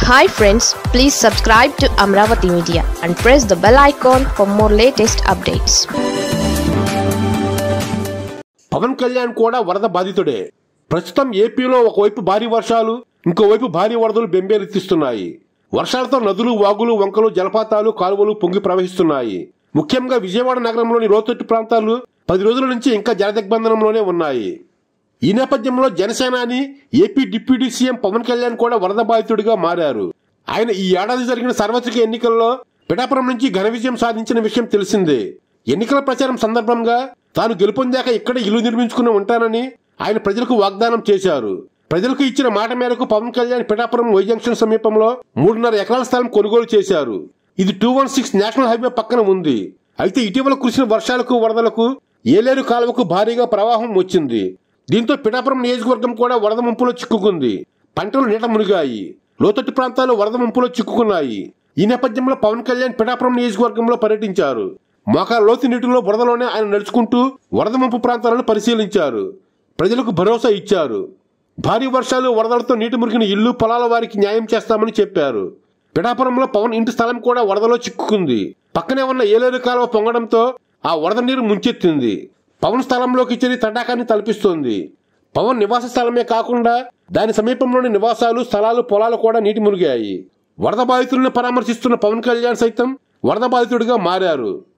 hi friends please subscribe to Amaravati media and press the bell icon for more latest updates Pawan Kalyan కూడా వరద బాధితుడే ప్రస్తుతం ఏపీలో ఒకవైపు భారీ వర్షాలు ఇంకోవైపు భారీ వరదలు బెంబేలెత్తిస్తున్నాయి వర్షాలతో నదులు వాగులు వంకలు జలపాతాలు కాలువలు పొంగి ప్రవహిస్తున్నాయి ముఖ్యంగా విజయవాడ నగరంలోని లోతట్టు ప్రాంతాలు పది రోజుల నుంచి ఇంకా జలదిగ్బంధనంలోనే ఉన్నాయి ఈ నేపథ్యంలో జనసేనాని AP deputy CM Pawan Kalyan కూడా వరద బాధితుడిగా మారారు ఆయన ఈ ఏడాది జరిగిన సార్వత్రిక ఎన్నికల్లో పిఠాపురం నుంచి ఘన విజయం సాధించిన విషయం తెలిసిందే ఎన్నికల ప్రచారం సందర్భంగా తాను గెలుపొందాక ఇక్కడే ఇల్లు నిర్మించుకుని ఉంటానని ఆయన ప్రజలకు వాగ్దానం చేశారు ప్రజలకు ఇచ్చిన మాట మేరకు పవన్ కళ్యాణ్ పిఠాపురం వై జంక్షన్ సమీపంలో మూడున్నర ఎకరాల స్థలం కొనుగోలు చేశారు ఇది two one six national highway పక్కన ఉంది అయితే ఇటీవల కురిసిన వర్షాలకు వరదలకు ఏలేరు కాలువకు భారీగా ప్రవాహం వచ్చింది దీంతో పిఠాపురం నియోజకవర్గం కూడా వరద ముంపులో చిక్కుకుంది పంటలు నీట మునిగాయి లోతట్టు ప్రాంతాలు వరద ముంపులో చిక్కుకున్నాయి ఈ నేపథ్యంలో పవన్ కళ్యాణ్ పిఠాపురం నియోజకవర్గంలో పర్యటించారు మోకాల లోతు నీటిలో బురదలోనే ఆయన నడుచుకుంటూ వరద ముంపు ప్రాంతాలను పరిశీలించారు ప్రజలకు భరోసా ఇచ్చారు భారీ వర్షాలు వరదలతో నీటి మురిగిన ఇల్లు పొలాల వారికి న్యాయం చేస్తామని చెప్పారు పిఠాపురంలో పవన్ ఇంటి స్థలం కూడా వరదలో చిక్కుకుంది పక్కనే ఉన్న ఏలేరు కాలువ పొంగడంతో ఆ వరద నీరు ముంచెత్తింది పవన్ స్థలంలోకి చేరి తటాకాన్ని తలపిస్తోంది పవన్ నివాస స్థలమే కాకుండా దాని సమీపంలోని నివాసాలు స్థలాలు పొలాలు కూడా నీటి మునిగాయి వరద బాధితులను పరామర్శిస్తున్న పవన్ కళ్యాణ్ సైతం వరద బాధితుడిగా మారారు